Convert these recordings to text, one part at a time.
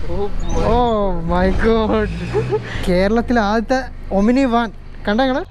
Oh my God കേരളത്തിലെ ആദ്യത്തെ Omni van കണ്ട ഞങ്ങള്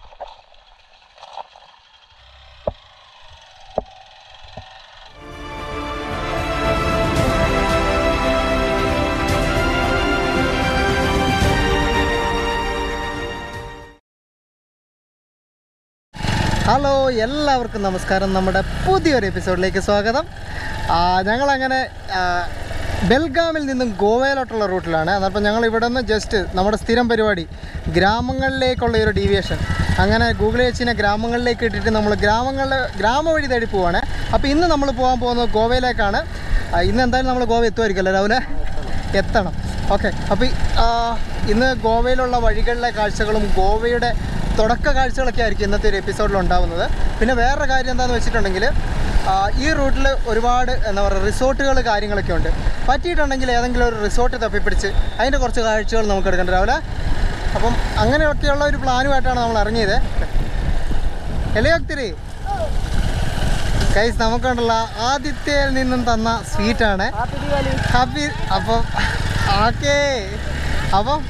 ഹലോ എല്ലാവർക്കും നമസ്കാരം നമ്മുടെ പുതിയൊരു എപ്പിസോഡിലേക്ക് സ്വാഗതം ആ, ഞങ്ങളങ്ങനെ ആ, ബെൽഗാമിൽ നിന്നും ഗോവയിലോട്ടുള്ള റൂട്ടിലാണ് അതപ്പോൾ ഞങ്ങൾ ഇവിടെ നിന്ന് ജസ്റ്റ് നമ്മുടെ സ്ഥിരം പരിപാടി ഗ്രാമങ്ങളിലേക്കുള്ള ഒരു ഡീവിയേഷൻ അങ്ങനെ ഗൂഗിൾ വെച്ചിനെ ഗ്രാമങ്ങളിലേക്ക് ഇട്ടിട്ട് നമ്മൾ ഗ്രാമങ്ങളിൽ ഗ്രാമ വഴി തേടി പോവാണ് അപ്പോൾ ഇന്ന് നമ്മൾ പോകാൻ പോകുന്നത് ഗോവയിലേക്കാണ് ആ, ഇന്ന് എന്തായാലും നമ്മൾ ഗോവ എത്തുമായിരിക്കുമല്ലോ രാവിലെ എത്തണം ഓക്കെ അപ്പോൾ ഈ, ആ, ഇന്ന് ഗോവയിലുള്ള വഴികളിലെ കാഴ്ചകളും ഗോവയുടെ തുടക്ക കാഴ്ചകളൊക്കെ ആയിരിക്കും ഇന്നത്തെ ഒരു എപ്പിസോഡിൽ ഉണ്ടാവുന്നത് പിന്നെ വേറൊരു കാര്യം എന്താണെന്ന് വെച്ചിട്ടുണ്ടെങ്കിൽ ആ, ഈ റൂട്ടിൽ ഒരുപാട് എന്താ പറയുക റിസോർട്ടുകൾ കാര്യങ്ങളൊക്കെ ഉണ്ട് പറ്റിയിട്ടുണ്ടെങ്കിൽ ഏതെങ്കിലും ഒരു റിസോർട്ട് തപ്പിപ്പിടിച്ച് അതിൻ്റെ കുറച്ച് കാഴ്ചകൾ നമുക്ക് എടുക്കേണ്ട രാവിലെ അപ്പം അങ്ങനെയൊക്കെയുള്ള ഒരു പ്ലാനുമായിട്ടാണ് നമ്മൾ ഇറങ്ങിയത് എളിയോക്തിരി കൈസ് നമുക്കുണ്ടല്ല ആദിത്യയിൽ നിന്നും തന്ന സ്വീറ്റാണ് ഹാപ്പി അപ്പം ഓക്കേ അപ്പം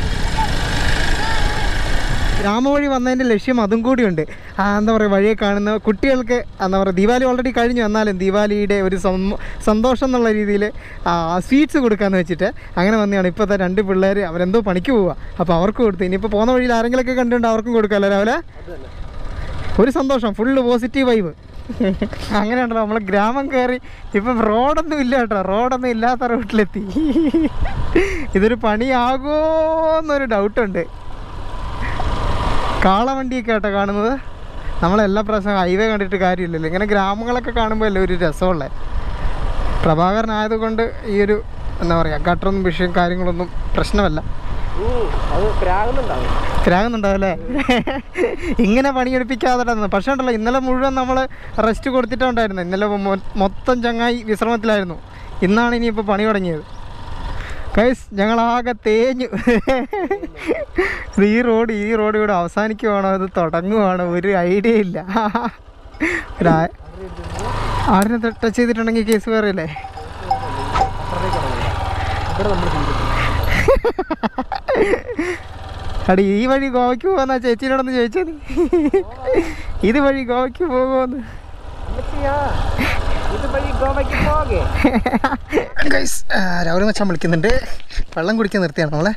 ഗ്രാമവഴി വന്നതിൻ്റെ ലക്ഷ്യം അതും കൂടിയുണ്ട് ആ എന്താ പറയുക വഴിയെ കാണുന്ന കുട്ടികൾക്ക് എന്താ പറയുക ദീപാവലി ഓൾറെഡി കഴിഞ്ഞു എന്നാലും ദീപാവലിയുടെ ഒരു സം- സന്തോഷം എന്നുള്ള രീതിയിൽ സ്വീറ്റ്സ് കൊടുക്കാമെന്ന് വെച്ചിട്ട് അങ്ങനെ വന്നതാണ് ഇപ്പോഴത്തെ രണ്ട് പിള്ളേർ അവരെന്തോ പണിക്ക് പോവുക അപ്പോൾ അവർക്ക് കൊടുത്തു ഇനിയിപ്പോൾ പോകുന്ന വഴിയിൽ ആരെങ്കിലുമൊക്കെ കണ്ടുകൊണ്ട് അവർക്കും കൊടുക്കാമല്ലോ രാവിലെ ഒരു സന്തോഷം ഫുള്ള് പോസിറ്റീവ് വൈബ് അങ്ങനെയുണ്ടല്ലോ നമ്മൾ ഗ്രാമം കയറി ഇപ്പം റോഡൊന്നും ഇല്ല കേട്ടോ റോഡൊന്നും ഇല്ലാത്ത റൂട്ടിലെത്തി ഇതൊരു പണിയാകുമോ എന്നൊരു ഡൗട്ടുണ്ട് കാളവണ്ടിയൊക്കെ കേട്ടോ കാണുന്നത് നമ്മളെല്ലാ പ്രാവശ്യം ഹൈവേ കണ്ടിട്ട് കാര്യമില്ലല്ലോ ഇങ്ങനെ ഗ്രാമങ്ങളൊക്കെ കാണുമ്പോൾ അല്ലേ ഒരു രസമുള്ളത് പ്രഭാകരനായതുകൊണ്ട് ഈ ഒരു എന്താ പറയുക ഗട്ടറൊന്നും വിഷയം കാര്യങ്ങളൊന്നും പ്രശ്നമല്ല അത് പ്രാകുന്നുണ്ടാവും തിരാകുന്നുണ്ടാവല്ലേ ഇങ്ങനെ പണിയെടുപ്പിക്കാതെ പക്ഷേ ഉണ്ടല്ലോ ഇന്നലെ മുഴുവൻ നമ്മൾ റെസ്റ്റ് കൊടുത്തിട്ടുണ്ടായിരുന്നു ഇന്നലെ മൊ- മൊത്തം ചങ്ങായി വിശ്രമത്തിലായിരുന്നു ഇന്നാണ് ഇനിയിപ്പോൾ പണി തുടങ്ങിയത് കൈസ് ഞങ്ങളാകെ തേഞ്ഞു ഇത് ഈ റോഡ് ഈ റോഡ് ഇവിടെ അവസാനിക്കുവാണോ ഇത് തുടങ്ങുവാണോ ഒരു ഐഡിയ ഇല്ല ഒരു ആ- ആടിനെ ടച്ച് ചെയ്തിട്ടുണ്ടെങ്കിൽ കേസ് വേറെ അല്ലേ ഇവിടെ നമ്മൾ അടി ഈ വഴി ഗോവയ്ക്ക് പോകാന്നാ ചേച്ചിയോടൊന്ന് ചോദിച്ചത് ഇത് വഴി ഗോവയ്ക്ക് പോകുമെന്ന് ഇത് വഴി ഗോവയ്ക്ക് പോകെ ഗൈസ് രാവിലെ വെച്ചാൽ വിളിക്കുന്നുണ്ട് വെള്ളം കുടിക്കാൻ നിർത്തിയാണ് നമ്മളെ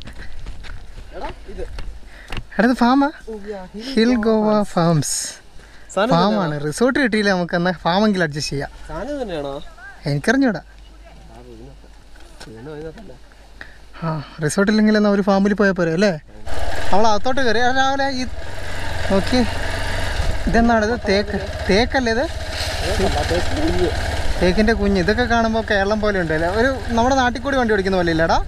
അടുത്ത് ഫാമാ ഹിൽ ഗോവ ഫാംസ് ഫാമാണ് റിസോർട്ട് കിട്ടിയില്ല നമുക്ക് എന്നാൽ ഫാമെങ്കിലും അഡ്ജസ്റ്റ് ചെയ്യാം സാധനം തന്നെയാണോ എനിക്കറിഞ്ഞൂടാ ആ റിസോർട്ടില്ലെങ്കിൽ എന്നാൽ ഒരു ഫാമിൽ പോയാൽ പോരെ അല്ലേ നമ്മൾ അകത്തോട്ട് കയറി ആ, രാവിലെ ഈ നോക്കി ഇതെന്നാണ് ഇത് തേക്ക് തേക്കല്ലേ ഇത് തേക്കിൻ്റെ കുഞ്ഞ് ഇതൊക്കെ കാണുമ്പോൾ കേരളം പോലെ ഉണ്ട് അല്ലേ ഒരു നമ്മുടെ നാട്ടിൽ കൂടി വണ്ടി ഓടിക്കുന്ന പോലെ ഇല്ലടാ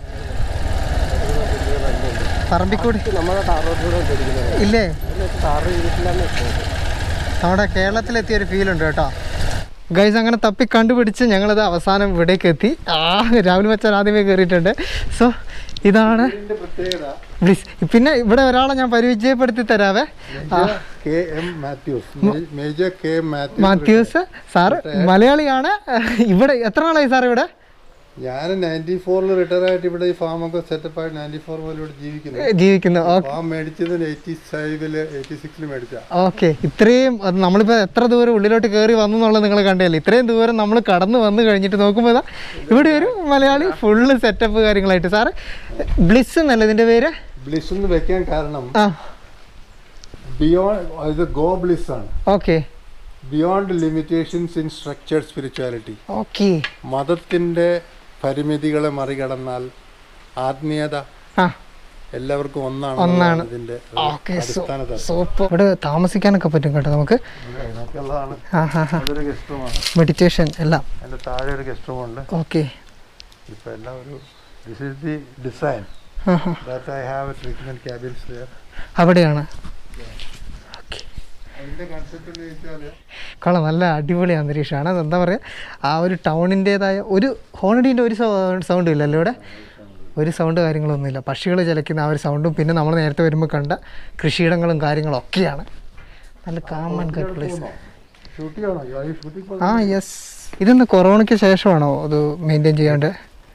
പറമ്പിക്കൂടി നമ്മുടെ ടാർ റോഡിലൂടെ ഓടിക്കുന്നത് ഇല്ലേ ടാർ ചെയ്തിട്ടില്ലെന്ന് നമ്മുടെ കേരളത്തിലെത്തിയ ഒരു ഫീൽ ഉണ്ട് കേട്ടോ ഗൈസ് അങ്ങനെ തപ്പി കണ്ടുപിടിച്ച് ഞങ്ങളത് അവസാനം ഇവിടേക്ക് എത്തി ആ രാവിലെ വെച്ചാൽ ആദ്യമേ കയറിയിട്ടുണ്ട് സോ ഇതാണ് Please. പിന്നെ ഇവിടെ ഒരാളെ ഞാൻ പരിചയപ്പെടുത്തി തരാവേ ആ, കെ എം മാത്യൂസ് മേ- major K M Mathews Mathews sir മലയാളിയാണ് ഇവിടെ എത്ര നാളായി സാർ ഇവിടെ ഞാൻ നയൻറ്റി ഫോറിൽ റിട്ടയർ ആയിട്ട് ഇവിടെ ഈ ഫാം ഒക്കെ സെറ്റപ്പ് ആയിട്ട് നയൻറ്റി ഫോർ മുതൽ ഇവിടെ ജീവിക്കുന്നു ജീവിക്കുന്നു ഓക്കെ ഫാം മേടിച്ചത് എയ്റ്റി ഫൈവില് എയ്റ്റി സിക്സിൽ മേടിച്ച ഓക്കെ ഇത്രയും അത് നമ്മളിപ്പോൾ എത്ര ദൂരം ഉള്ളിലോട്ട് കയറി വന്നു എന്നുള്ളത് നിങ്ങൾ കണ്ടല്ലേ ഇത്രയും ദൂരം നമ്മൾ കടന്നു വന്നു കഴിഞ്ഞിട്ട് നോക്കുമ്പോൾ ഇതാ ഇവിടെ ഒരു മലയാളി ഫുള്ള് സെറ്റപ്പ് കാര്യങ്ങളായിട്ട് സാറ് ബ്ലിസ് എന്നല്ല ഇതിൻ്റെ പേര് ബ്ലിസ് എന്ന് വെക്കാൻ കാരണം ആ ബിയോണ്ട് ഇത് ഗോ ബ്ലിസ് ആണ് okay beyond limitations in structured spirituality okay മതത്തിന്റെ പരിമിതികളെ മറികടന്നാൽ ആത്മീയത ആ എല്ലാവർക്കും ഒന്നാണ് ഒന്നാണ്. ഇതിന്റെ ഓക്കെ അടിസ്ഥാന തത്വം. സൂപ്പർ ഇവിടെ താമസിക്കാനൊക്കെ പറ്റും കേട്ടോ നമുക്ക് ഇതിനകത്തുള്ളതാണ്. ആ ഹാ ഹാ അതൊരു ഗസ്റ്റ് റൂമാണ് മെഡിറ്റേഷൻ എല്ലാം അതിന്റെ താഴെ ഒരു ഗസ്റ്റ് റൂമുണ്ട് ഓക്കെ ഇപ്പൊ എല്ലാം ഒരു ദിസ് ഇസ് ദി ഡിസൈൻ ആ ഹാ that I have treatment cabins there അവിടെയാണ് ഓക്കെ അതിന്റെ കൺസെപ്റ്റ് എന്ന് വെച്ചാൽ കൊള്ളാം നല്ല അടിപൊളി അന്തരീക്ഷമാണ് അതെന്താ പറയുക ആ ഒരു ടൗണിൻ്റേതായ ഒരു ഹോണഡീൻ്റെ ഒരു സൗണ്ടും ഇല്ലല്ലോ ഇവിടെ ഒരു സൗണ്ട് കാര്യങ്ങളൊന്നുമില്ല പക്ഷികൾ ചിലക്കുന്ന ആ ഒരു സൗണ്ടും പിന്നെ നമ്മൾ നേരത്തെ വരുമ്പോൾ കണ്ട കൃഷിയിടങ്ങളും കാര്യങ്ങളും ഒക്കെയാണ് നല്ല കാമൺ പ്ലേസ് ഷൂട്ടിംഗ് ആണോ ഷൂട്ടിംഗ് ആ യെസ് ഇതെന്താ കൊറോണയ്ക്ക് ശേഷമാണോ അത് മെയിൻറ്റെയിൻ ചെയ്യാണ്ട്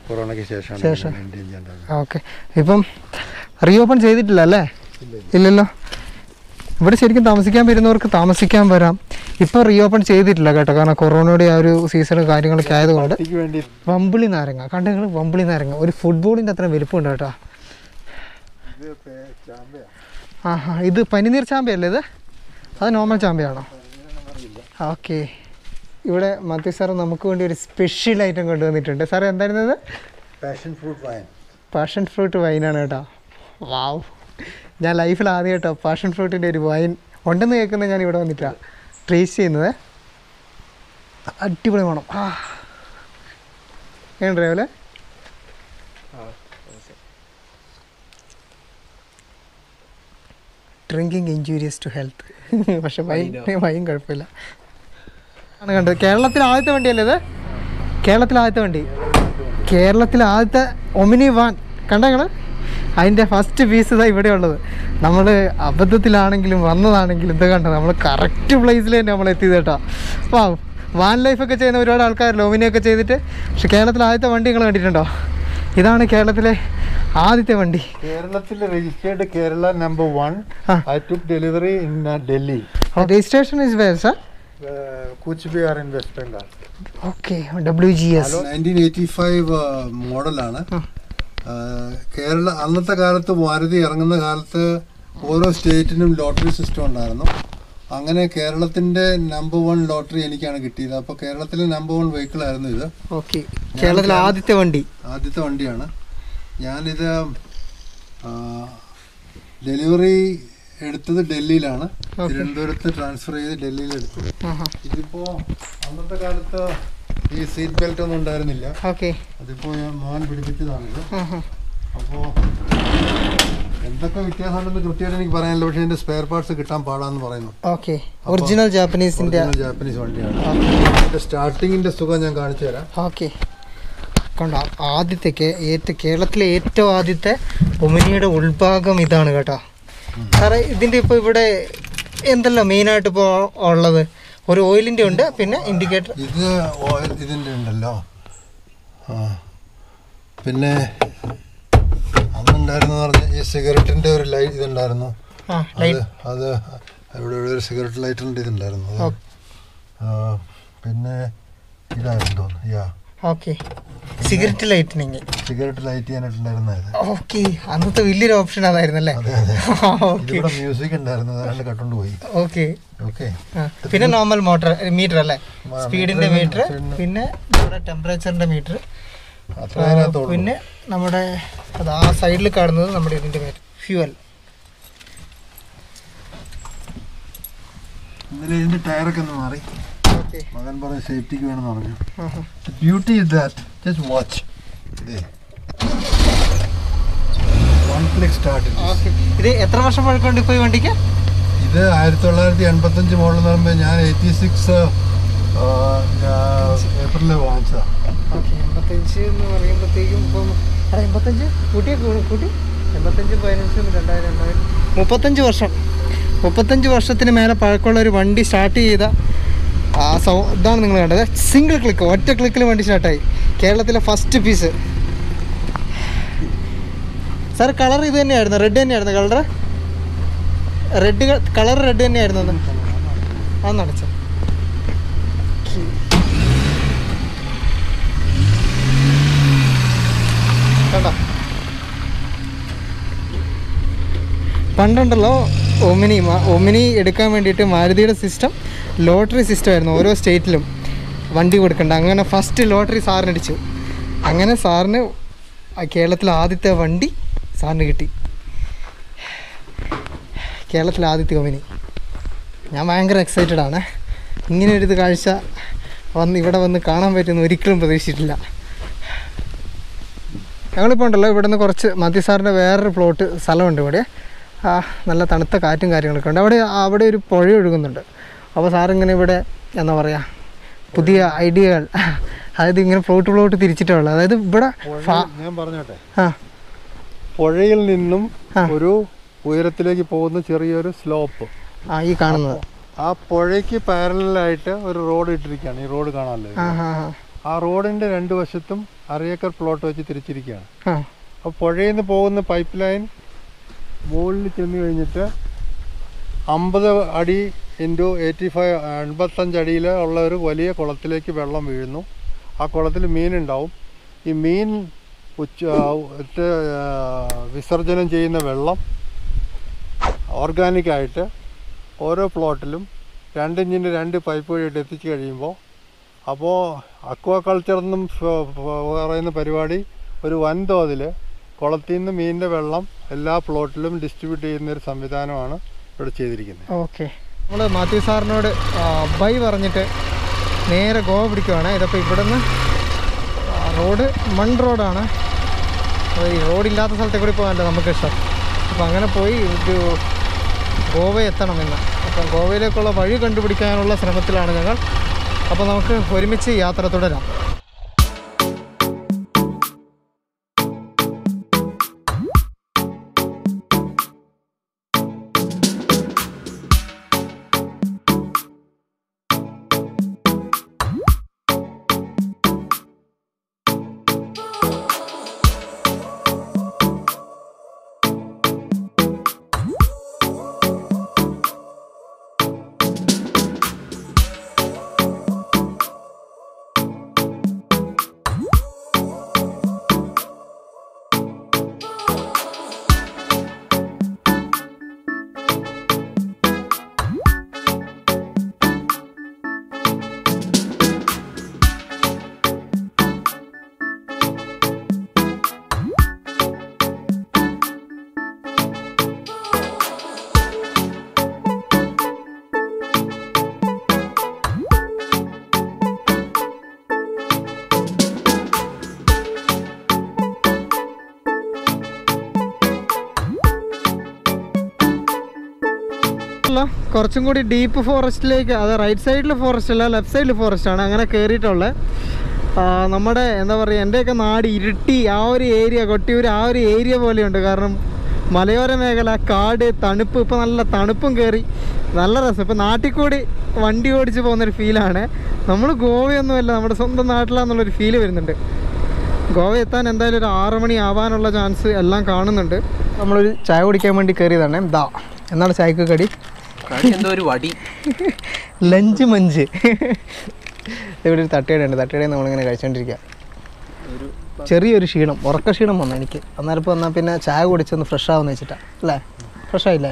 കൊറോണയ്ക്ക് ശേഷമാണ് ശേഷം. മെയിൻറ്റെയിൻ ചെയ്യേണ്ടത് ഓക്കെ ഇപ്പം റീഓപ്പൺ ചെയ്തിട്ടില്ല അല്ലേ ഇല്ലല്ലോ ഇവിടെ ശരിക്കും താമസിക്കാൻ വരുന്നവർക്ക് താമസിക്കാൻ വരാം ഇപ്പോൾ റീഓപ്പൺ ചെയ്തിട്ടില്ല കേട്ടോ കാരണം കൊറോണയുടെ ആ ഒരു സീസൺ കാര്യങ്ങളൊക്കെ ആയതുകൊണ്ട് ഇതിക്ക് വേണ്ടി വമ്പിളി നാരങ്ങ കണ്ട നിങ്ങൾ വമ്പിളി നാരങ്ങ ഒരു ഫുട്ബോളിൻ്റെ അത്ര വലുപ്പമുണ്ട് കേട്ടോ ഇത് പേ- ചാമ്പയാ. ആ ഹാ ഇത് പനിനീർ ചാമ്പയല്ലേ ഇത് അത് നോർമൽ ചാമ്പയാണോ ഓക്കെ ഇവിടെ മത്തി സാർ നമുക്ക് വേണ്ടി ഒരു സ്പെഷ്യൽ ഐറ്റം കൊണ്ടുവന്നിട്ടുണ്ട് സാർ എന്തായിരുന്നു ഇത് passion fruit wine passion fruit വൈനാണ് കേട്ടോ വാവ് ഞാൻ ലൈഫിൽ ആദ്യം കേട്ടോ പാഷൻ ഫ്രൂട്ടിൻ്റെ ഒരു വൈൻ ഉണ്ടെന്ന് കേൾക്കുന്നത് ഞാൻ ഇവിടെ വന്നിട്ടാണ് ടേസ്റ്റ് ചെയ്യുന്നത് അടിപൊളി വേണം ആ എങ്ങനെ രാവിലെ ഡ്രിങ്കിങ് ഇഞ്ചൂരിയസ് ടു ഹെൽത്ത് പക്ഷെ വൈൻ വൈൻ കുഴപ്പമില്ല ആണ് കണ്ടത് കേരളത്തിൽ ആദ്യത്തെ വണ്ടിയല്ലേ ഇത് കേരളത്തിൽ ആദ്യത്തെ വണ്ടി കേരളത്തിൽ ആദ്യത്തെ ഒമിനി വാൻ കണ്ടങ്ങൾ അതിൻ്റെ ഫസ്റ്റ് പീസ് ഇതാ ഇവിടെ ഉള്ളത് നമ്മൾ അബദ്ധത്തിലാണെങ്കിലും വന്നതാണെങ്കിലും ഇത് കണ്ടത് നമ്മൾ കറക്റ്റ് പ്ലേസിൽ തന്നെ നമ്മൾ എത്തിയത് കേട്ടോ അപ്പോൾ വാൻ ലൈഫൊക്കെ ചെയ്യുന്ന ഒരുപാട് ആൾക്കാർ ഒമിനിയൊക്കെ ചെയ്തിട്ട് പക്ഷെ കേരളത്തിൽ ആദ്യത്തെ വണ്ടി നിങ്ങൾ കണ്ടിട്ടുണ്ടോ ഇതാണ് കേരളത്തിലെ ആദ്യത്തെ വണ്ടി കേരളത്തിൽ രജിസ്റ്റേർഡ് കേരള നമ്പർ വൺ ആ. I took delivery in Delhi registration is where sir Cooch Behar in West Bengal okay W G S nineteen eighty five മോഡലാണ് കേരള അന്നത്തെ കാലത്ത് മാരുതി ഇറങ്ങുന്ന കാലത്ത് ഓരോ സ്റ്റേറ്റിനും ലോട്ടറി സിസ്റ്റം ഉണ്ടായിരുന്നു അങ്ങനെ കേരളത്തിന്റെ നമ്പർ വൺ ലോട്ടറി എനിക്കാണ് കിട്ടിയത് അപ്പോൾ കേരളത്തിലെ നമ്പർ വൺ വെഹിക്കിൾ ആയിരുന്നു ഇത് ഓക്കെ കേരളത്തിലെ ആദ്യത്തെ വണ്ടി ആദ്യത്തെ വണ്ടിയാണ് ഞാനിത് ഡെലിവറി എടുത്തത് ഡൽഹിയിലാണ് തിരുവനന്തപുരത്ത് ട്രാൻസ്ഫർ ചെയ്ത് ഡൽഹിയിൽ എടുത്തു ആഹാ ഇതിപ്പോ അന്നത്തെ കാലത്ത് ഈ സീറ്റ് ബെൽറ്റ് ഒന്നും ഉണ്ടായിരുന്നില്ല ഓക്കെ അതിപ്പോ ഞാൻ മോഹൻ പിടിപ്പിച്ചതാണിത് ആഹാ അപ്പോൾ എന്തൊക്കെ വ്യത്യാസമുണ്ടെന്ന് കൃത്യമായിട്ട് എനിക്ക് പറയാനില്ല പക്ഷേ ഇതിന്റെ സ്പെയർ പാർട്സ് കിട്ടാൻ പാടാന്ന് പറയുന്നു ഓക്കെ ഒറിജിനൽ ജാപ്പനീസിൻ്റെ ഒറിജിനൽ ജാപ്പനീസ് വണ്ടിയാണ് ഇതിന്റെ സ്റ്റാർട്ടിങ്ങിന്റെ സുഖം ഞാൻ കാണിച്ചു തരാം ഓക്കെ കണ്ടോ ആദ്യത്തെ കേ- ഏറ്റ കേരളത്തിലെ ഏറ്റവും ആദ്യത്തെ ഒമിനിയുടെ ഉൾഭാഗം ഇതാണ് കേട്ടോ സാറേ ഇതിൻ്റെ ഇപ്പോൾ ഇവിടെ എന്തെല്ലാം മെയിനായിട്ട് ഇപ്പോൾ ഉള്ളത് ഒരു ഓയിലിൻ്റെ ഉണ്ട് പിന്നെ ഇൻഡിക്കേറ്റർ ഇത് ഓയിൽ ഇതിന്റെ ഉണ്ടല്ലോ ആ പിന്നെ അന്നുണ്ടായിരുന്നു പറഞ്ഞ ഈ സിഗരറ്റിന്റെ ഒരു ലൈറ്റ് ഇതുണ്ടായിരുന്നു ആ അത് ലൈറ്റ് അത് ഇവിടെ ഇവിടെ ഒരു സിഗരറ്റ് ലൈറ്ററിന്റെ ഇതുണ്ടായിരുന്നു അത്. ഓ- ആ, പിന്നെ ഇതായിരുന്നു തോന്നുന്നു yeah okay cigarette lighting cigarette light ചെയ്യാനായിട്ടുണ്ടായിരുന്ന ഇത് ഓക്കെ അന്നത്തെ വലിയൊരു ഓപ്ഷൻ അതായിരുന്നല്ലേ അതെ അതെ ഓക്കെ ഇതിവിടെ മ്യൂസിക് ഉണ്ടായിരുന്നു അതാണ്ട് കട്ടുകൊണ്ട് പോയി ഓക്കെ ഓക്കെ പിന്നെ നോർമൽ മോട്ടർ മീറ്റർ അല്ലേ ആ, സ്പീഡിന്റെ meter മീറ്റർ പിന്നെ- പിന്നെ നമ്മുടെ ടെമ്പറേച്ചറിന്റെ മീറ്റർ അത്ര അതിനകത്തുള്ളൂ പിന്നെ നമ്മുടെ അത് ആ സൈഡിൽ കാണുന്നത് നമ്മുടെ ഇതിന്റെ മീറ്റർ ഫ്യൂവൽ ഇന്നലെ ഇതിന്റെ ടയറൊക്കെ ഒന്ന് മാറി ഓക്കെ മകൻ പറഞ്ഞ സേഫ്റ്റിക്ക് വേണമെന്ന് പറഞ്ഞു beauty is that just watch one click start okay ഇത് എത്ര വർഷം പഴക്കമുണ്ട് ഇപ്പോൾ ഈ വണ്ടിക്ക് ഇത് ആയിരത്തി തൊള്ളായിരത്തി എൺപത്തഞ്ച് മോഡൽ എന്ന് പറയുമ്പോൾ ഞാൻ എയ്റ്റി സിക്സ് ഏപ്രിലിൽ വാങ്ങിച്ചതാണ് ഓക്കെ എൺപത്തഞ്ച് എന്ന് പറയുമ്പോഴത്തേക്കും ഇപ്പം അല്ല എൺപത്തഞ്ച് കൂട്ടിയ കൂട്ടി എൺപത്തഞ്ച് പതിനഞ്ച് രണ്ടായിരം രണ്ടായിരം മുപ്പത്തഞ്ച് വർഷം മുപ്പത്തഞ്ച് വർഷത്തിന് മേലെ പഴക്കമുള്ള ഒരു വണ്ടി സ്റ്റാർട്ട് ചെയ്ത ആ സൗ ഇതാണ് നിങ്ങൾ കണ്ടത് സിംഗിൾ ക്ലിക്ക് ഒറ്റ ക്ലിക്കിൽ വണ്ടി സ്റ്റാർട്ടായി കേരളത്തിലെ ഫസ്റ്റ് പീസ് സാർ കളർ ഇത് തന്നെയായിരുന്നു റെഡ് തന്നെയായിരുന്നു കളർ റെഡ് കളർ റെഡ് തന്നെയായിരുന്നു അത് അതൊന്ന് അടച്ചോ കണ്ടോ പണ്ടുണ്ടല്ലോ ഒമിനി മ- ഒമിനി എടുക്കാൻ വേണ്ടിയിട്ട് മാരുതിയുടെ സിസ്റ്റം ലോട്ടറി സിസ്റ്റം ആയിരുന്നു ഓരോ സ്റ്റേറ്റിലും വണ്ടി കൊടുക്കണ്ട അങ്ങനെ ഫസ്റ്റ് ലോട്ടറി സാറിന് അടിച്ചു അങ്ങനെ സാറിന് ആ കേരളത്തിലെ ആദ്യത്തെ വണ്ടി സാറിന് കിട്ടി കേരളത്തിലെ ആദ്യത്തെ ഒമിനി ഞാൻ ഭയങ്കര എക്സൈറ്റഡ് ആണ് ഇങ്ങനെ ഒരു ഇത് കാഴ്ച വന്ന് ഇവിടെ വന്ന് കാണാൻ പറ്റുമെന്ന് ഒരിക്കലും പ്രതീക്ഷിച്ചിട്ടില്ല ഞങ്ങളിപ്പോൾ ഉണ്ടല്ലോ ഇവിടെ നിന്ന് കുറച്ച് മതി സാറിൻ്റെ വേറൊരു പ്ലോട്ട് സ്ഥലമുണ്ട് ഇവിടെ ആ, നല്ല തണുത്ത കാറ്റും കാര്യങ്ങളൊക്കെ ഉണ്ട് അവിടെ അവിടെ ഒരു പുഴ ഒഴുകുന്നുണ്ട് അപ്പോൾ സാറിങ്ങനെ ഇവിടെ എന്താ പറയുക പുതിയ ഐഡിയകൾ അതായത് ഇങ്ങനെ പ്ലോട്ട് പ്ലോട്ട് തിരിച്ചിട്ടുള്ളത് അതായത് ഇവിടെ ഫാ- ഞാൻ പറഞ്ഞോട്ടെ ആ പുഴയിൽ നിന്നും ആ. ഒരു ഉയരത്തിലേക്ക് പോകുന്ന ചെറിയൊരു സ്ലോപ്പ് ആ ഈ കാണുന്നത് ആ പുഴയ്ക്ക് പാരലായിട്ട് ഒരു റോഡ് ഇട്ടിരിക്കുകയാണ് ഈ റോഡ് കാണാമല്ലോ ആ ഇത്. ആ ആ. ആ റോഡിൻ്റെ രണ്ട് വശത്തും അരയേക്കർ പ്ലോട്ട് വെച്ച് തിരിച്ചിരിക്കുകയാണ് ആ അപ്പോൾ പുഴയിൽ നിന്ന് പോകുന്ന പൈപ്പ് ലൈൻ മുകളിൽ ചെന്ന് കഴിഞ്ഞിട്ട് അമ്പത് അടി ഇൻറ്റു എയ്റ്റി ഫൈവ് എൺപത്തഞ്ച് അടിയിൽ ഉള്ള ഒരു വലിയ കുളത്തിലേക്ക് വെള്ളം വീഴുന്നു ആ കുളത്തിൽ മീനുണ്ടാവും ഈ മീൻ ഉച്ച ഇട്ട്, ആ, വിസർജനം ചെയ്യുന്ന വെള്ളം ഓർഗാനിക്കായിട്ട് ഓരോ പ്ലോട്ടിലും രണ്ടിഞ്ചിൻ്റെ രണ്ട് പൈപ്പ് വഴിയിട്ട് എത്തിച്ചു കഴിയുമ്പോൾ അപ്പോൾ അക്വാ കൾച്ചർ എന്നും ഫ- ഫ- പറയുന്ന പരിപാടി ഒരു വൻതോതിൽ കുളത്തിൽ നിന്ന് മീനിൻ്റെ വെള്ളം എല്ലാ പ്ലോട്ടിലും ഡിസ്ട്രിബ്യൂട്ട് ചെയ്യുന്ന ഒരു സംവിധാനമാണ് ഇവിടെ ചെയ്തിരിക്കുന്നത് ഓക്കെ നമ്മൾ മാത്യു സാറിനോട് ബൈ പറഞ്ഞിട്ട് നേരെ ഗോവ പിടിക്കുവാണ് ഇതിപ്പോൾ ഇവിടുന്ന് ആ, റോഡ് മൺ റോഡാണ് അപ്പോൾ ഈ റോഡില്ലാത്ത സ്ഥലത്തെ കൂടി പോകാനല്ല നമുക്ക് ഇഷ്ടം അപ്പോൾ അങ്ങനെ പോയി ഒരു ഗോവ എത്തണമെന്ന് അപ്പം ഗോവയിലേക്കുള്ള വഴി കണ്ടുപിടിക്കാനുള്ള ശ്രമത്തിലാണ് ഞങ്ങൾ അപ്പോൾ നമുക്ക് ഒരുമിച്ച് യാത്ര തുടരാം അല്ല കുറച്ചും കൂടി ഡീപ്പ് ഫോറസ്റ്റിലേക്ക് അത് റൈറ്റ് സൈഡിൽ ഫോറസ്റ്റ് അല്ല ലെഫ്റ്റ് സൈഡിൽ ഫോറസ്റ്റ് ആണ് അങ്ങനെ കയറിയിട്ടുള്ളത് ആ, നമ്മുടെ എന്താ പറയുക എൻ്റെയൊക്കെ നാട് ഇരുട്ടി ആ ഒരു ഏരിയ കൊട്ടിയൂർ ആ ഒരു ഏരിയ പോലെയുണ്ട് കാരണം മലയോര മേഖല കാട് തണുപ്പ് ഇപ്പോൾ നല്ല തണുപ്പും കയറി നല്ല രസം ഇപ്പോൾ നാട്ടിൽ കൂടി വണ്ടി ഓടിച്ച് പോകുന്നൊരു ഫീലാണ് നമ്മൾ ഗോവയൊന്നുമല്ല നമ്മുടെ സ്വന്തം നാട്ടിലാന്നുള്ളൊരു ഫീല് വരുന്നുണ്ട് ഗോവ എത്താൻ എന്തായാലും ഒരു ആറ് മണി ആവാനുള്ള ചാൻസ് എല്ലാം കാണുന്നുണ്ട് നമ്മളൊരു ചായ കുടിക്കാൻ വേണ്ടി കയറിയതാണ് ദാ എന്നാണ് ചായക്ക് കടി എന്തോ ഒരു വടി ലഞ്ച് മഞ്ച് ഇവിടെ ഒരു തട്ടുകടയുണ്ട് തട്ടുകടയിൽ നമ്മളിങ്ങനെ കഴിച്ചുകൊണ്ടിരിക്കുക ഒരു ചെറിയൊരു ക്ഷീണം ഉറക്ക ക്ഷീണം വന്നു എനിക്ക് അന്നേരം ഇപ്പോൾ വന്നാൽ പിന്നെ ചായ കുടിച്ചൊന്ന് ഫ്രഷ് ആവുന്ന വെച്ചിട്ടാ അല്ലേ ഫ്രഷ് ആയില്ലേ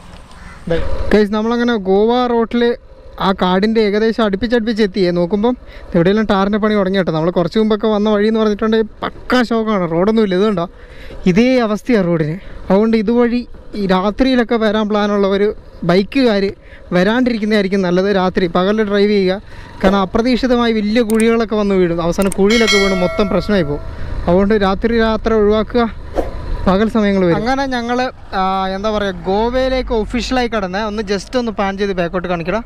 കേസ് നമ്മളങ്ങനെ ഗോവ റോട്ടിൽ ആ കാടിൻ്റെ ഏകദേശം അടുപ്പിച്ചടുപ്പിച്ച് എത്തിയേ നോക്കുമ്പം എവിടെയെല്ലാം ടാറിൻ്റെ പണി തുടങ്ങി കേട്ടോ നമ്മൾ കുറച്ച് മുമ്പൊക്കെ വന്ന വഴി എന്ന് പറഞ്ഞിട്ടുണ്ടെങ്കിൽ പക്കാ ശോകമാണ് റോഡൊന്നും ഇല്ല ഇതുകൊണ്ടോ ഇതേ അവസ്ഥയാണ് റോഡിന് അതുകൊണ്ട് ഇതുവഴി ഈ രാത്രിയിലൊക്കെ വരാൻ പ്ലാനുള്ളവർ ബൈക്കുകാർ വരാണ്ടിരിക്കുന്നതായിരിക്കും നല്ലത് രാത്രി പകലിൽ ഡ്രൈവ് ചെയ്യുക കാരണം അപ്രതീക്ഷിതമായി വലിയ കുഴികളൊക്കെ വന്ന് വീഴും അവസാനം കുഴിയിലൊക്കെ വീണ് മൊത്തം പ്രശ്നമായി പോകും അതുകൊണ്ട് രാത്രി യാത്ര ഒഴിവാക്കുക പകൽ സമയങ്ങൾ വരും അങ്ങനെ ഞങ്ങൾ എന്താ പറയുക ഗോവയിലേക്ക് ഒഫീഷ്യലായി കടന്ന് ഒന്ന് ജസ്റ്റ് ഒന്ന് പാൻ ചെയ്ത് ബാക്കോട്ട് കാണിക്കണം